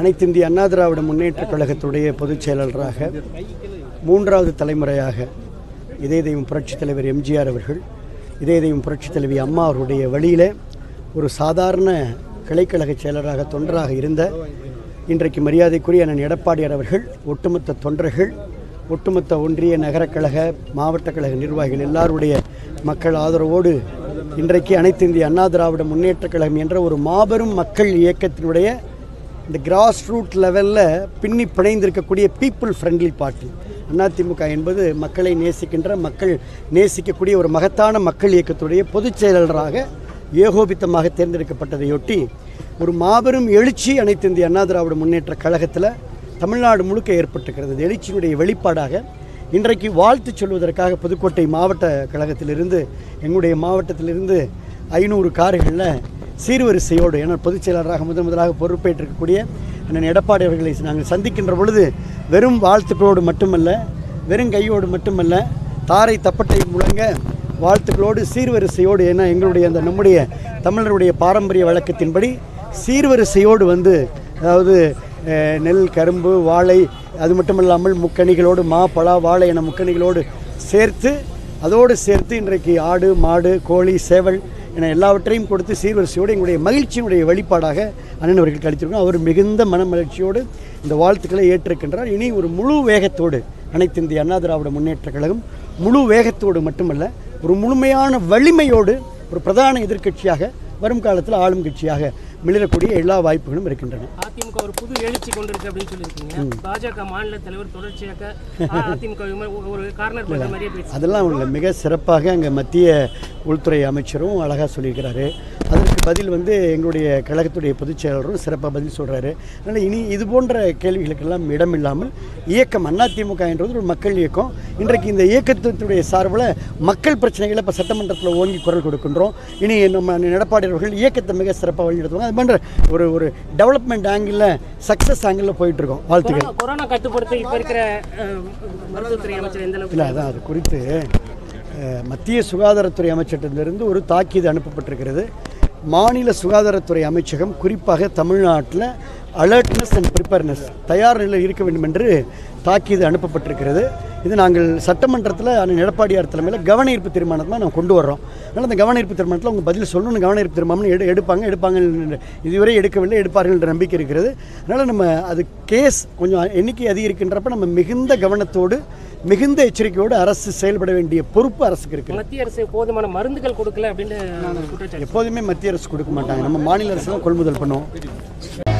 அனைத்து இந்திய அண்ணா திராவிட முன்னேற்றக் கழகத்துடைய பொதுச் செயலாளராக மூன்றாவது தலைமுறையாக இதய தெய்வம் புரட்சித் தலைவர் எம்ஜிஆர் அவர்கள் இதய தெய்வம் புரட்சித் தலைவி அம்மா அவருடைய வழியில் ஒரு சாதாரண கிளைக்கழக செயலராக தொண்டராக இருந்த இன்றைக்கு மரியாதைக்குரிய அண்ணன் எடப்பாடியார் அவர்கள் ஒட்டுமொத்த தொண்டர்கள் ஒட்டுமொத்த ஒன்றிய நகரக் கழக மாவட்ட கழக நிர்வாகிகள் எல்லாருடைய மக்கள் ஆதரவோடு இன்றைக்கு அனைத்து இந்திய அண்ணா திராவிட முன்னேற்றக் கழகம் என்ற ஒரு மாபெரும் மக்கள் இயக்கத்தினுடைய இந்த கிராஸ் ரூட் லெவலில் பின்னி பிணைந்திருக்கக்கூடிய பீப்புள் ஃப்ரெண்ட்லி பார்ட்டி அதிமுக என்பது மக்களை நேசிக்கின்ற மக்கள் நேசிக்கக்கூடிய ஒரு மகத்தான மக்கள் இயக்கத்துடைய பொதுச் செயலாளராக ஏகோபித்தமாக தேர்ந்தெடுக்கப்பட்டதையொட்டி ஒரு மாபெரும் எழுச்சி அனைத்து இந்திய அண்ணா திராவிட முன்னேற்ற கழகத்தில் தமிழ்நாடு முழுக்க ஏற்பட்டிருக்கிறது இந்த எழுச்சியினுடைய வெளிப்பாடாக இன்றைக்கு வாழ்த்து சொல்வதற்காக புதுக்கோட்டை மாவட்ட கழகத்திலிருந்து எங்களுடைய மாவட்டத்திலிருந்து ஐநூறு கார்களில் சீர்வரிசையோடு ஏன்னா பொதுச் செயலாளராக முதன் முதலாக பொறுப்பேற்றிருக்கக்கூடிய அண்ணன் எடப்பாடி அவர்களை நாங்கள் சந்திக்கின்ற பொழுது வெறும் வாழ்த்துக்களோடு மட்டுமல்ல வெறும் கையோடு மட்டுமல்ல தாரை தப்பட்டை முழங்க வாழ்த்துக்களோடு சீர்வரிசையோடு ஏன்னா எங்களுடைய அந்த நம்முடைய தமிழருடைய பாரம்பரிய வழக்கத்தின்படி சீர்வரிசையோடு வந்து அதாவது அஹ், நெல் கரும்பு வாழை அது மட்டுமல்லாமல் முக்கணிகளோடு மா பலா வாழை என முக்கணிகளோடு சேர்த்து அதோடு சேர்த்து இன்றைக்கு ஆடு மாடு கோழி சேவல் என எல்லாவற்றையும் கொடுத்து சீர்வரிசையோடு எங்களுடைய மகிழ்ச்சியினுடைய வெளிப்பாடாக அண்ணன் அவர்கள் கழித்திருக்கோம் அவர் மிகுந்த மன மகிழ்ச்சியோடு இந்த வாழ்த்துக்களை ஏற்றிருக்கின்றார் இனி ஒரு முழு வேகத்தோடு அனைத்து இந்திய அண்ணா திராவிட முன்னேற்றக் கழகம் முழு வேகத்தோடு மட்டுமல்ல ஒரு முழுமையான வலிமையோடு ஒரு பிரதான எதிர்க்கட்சியாக வரும் காலத்தில் ஆளும் கட்சியாக மிளிரக்கூடிய எல்லா வாய்ப்புகளும் இருக்கின்றன அதிமுக ஒரு புது எழுச்சி கொண்டிருக்கு அப்படின்னு சொல்லியிருக்கீங்க பாஜக மாநில தலைவர் தொடர்ச்சியாக அ- அதிமுக விமர் ஒரு- ஒரு கார்னர் பண்ற மாதிரியே பேசி அதெல்லாம் இல்லை மிக சிறப்பாக அங்கே மத்திய உள்துறை அமைச்சரும் அழகாக சொல்லியிருக்கிறாரு அதற்கு பதில் வந்து எங்களுடைய கழகத்துடைய பொதுச் செயலாளரும் சிறப்பாக பதில் சொல்கிறாரு அதனால் இனி இது போன்ற கேள்விகளுக்கெல்லாம் இடமில்லாமல் இயக்கம் அதிமுக என்றது ஒரு மக்கள் இயக்கம் இன்றைக்கு இந்த இயக்கத்தினுடைய சார்பில் மக்கள் பிரச்சனைகளை இப்போ சட்டமன்றத்தில் ஓங்கி குரல் கொடுக்கின்றோம் இனி நம்ம எடப்பாடி அவர்கள் இயக்கத்தை மிக சிறப்பாக வழிநடத்துவாங்க அது போன்ற ஒரு ஒரு டெவலப்மெண்ட் ஆங்கிளில் சக்ஸஸ் ஆங்கிளில் போயிட்டுருக்கோம் வாழ்த்துக்கள் கொரோனா- கொரோனா கட்டுப்படுத்த இப்ப இருக்கிற அஹ், மருத்துவத்துறை அமைச்சர் எந்த அளவுக்கு இல்லை அதான் அது குறித்து அஹ், மத்திய சுகாதாரத்துறை அமைச்சகத்திலிருந்து ஒரு தாக்கீது அனுப்பப்பட்டிருக்கிறது மாநில சுகாதாரத்துறை அமைச்சகம் குறிப்பாக தமிழ்நாட்டில் அலர்ட்னஸ் அண்ட் ப்ரிப்பேர்னஸ் தயார் நிலையில் இருக்க வேண்டும் என்று தாக்கீது அனுப்பப்பட்டிருக்கிறது இது நாங்கள் சட்டமன்றத்தில் அண்ணன் எடப்பாடியார் தலைமையில் கவன ஈர்ப்பு தீர்மானத்தை நான் கொண்டு வர்றோம் அதனால் அந்த கவன ஈர்ப்பு தீர்மானத்தில் அவங்க பதில் சொல்லணும் கவன ஈர்ப்பு தீர்மானம் எடு எடுப்பாங்க எடுப்பாங்க இதுவரை எடுக்கவில்லை எடுப்பார்கள் என்ற நம்பிக்கை இருக்கிறது அதனால் நம்ம அது கேஸ் கொஞ்சம் எண்ணிக்கை அதிகரிக்கின்றப்ப நம்ம மிகுந்த கவனத்தோடு மிகுந்த எச்சரிக்கையோடு அரசு செயல்பட வேண்டிய பொறுப்பு அரசுக்கு இருக்குது மத்திய அரசு போதுமான மருந்துகள் கொடுக்கல அப்படின்னு குற்றச்சாட்டு எப்போதுமே மத்திய அரசு கொடுக்க மாட்டாங்க நம்ம மாநில அரசு தான் கொள்முதல் பண்ணுவோம்